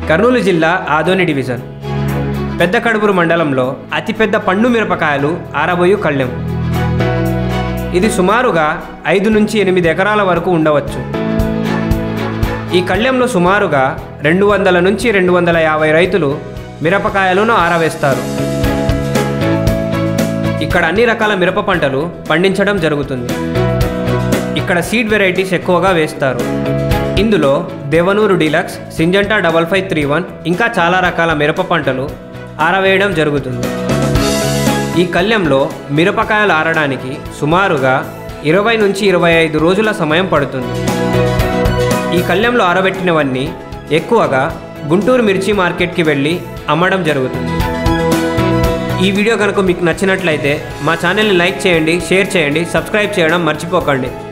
కర్నూలు జిల్లా ఆదోని డివిజన్ పెద్ద కడుపురు మండలంలో అతిపెద్ద పండు మిరపకాయలు ఆరబోయు కళ్ళెం ఇది సుమారుగా ఐదు నుంచి ఎనిమిది ఎకరాల వరకు ఉండవచ్చు ఈ కళ్యంలో సుమారుగా రెండు వందల నుంచి రెండు వందల యాభై రైతులు మిరపకాయలను ఆరవేస్తారు ఇక్కడ అన్ని రకాల మిరప పంటలు పండించడం జరుగుతుంది ఇక్కడ సీడ్ వెరైటీస్ ఎక్కువగా వేస్తారు ఇందులో Devanur deluxe Syngenta double five three one ఇంకా చాలా రకాల మిరప పంటలు ఆరవేయడం జరుగుతుంది ఈ కళ్యంలో మిరపకాయలు ఆరడానికి సుమారుగా ఇరవై నుంచి ఇరవై ఐదు రోజుల సమయం పడుతుంది ఈ కళ్యంలో ఆరబెట్టినవన్నీ ఎక్కువగా గుంటూరు మిర్చి మార్కెట్కి వెళ్ళి అమ్మడం జరుగుతుంది ఈ వీడియో కనుక మీకు నచ్చినట్లయితే మా ఛానల్ని లైక్ చేయండి షేర్ చేయండి సబ్స్క్రైబ్ చేయడం మర్చిపోకండి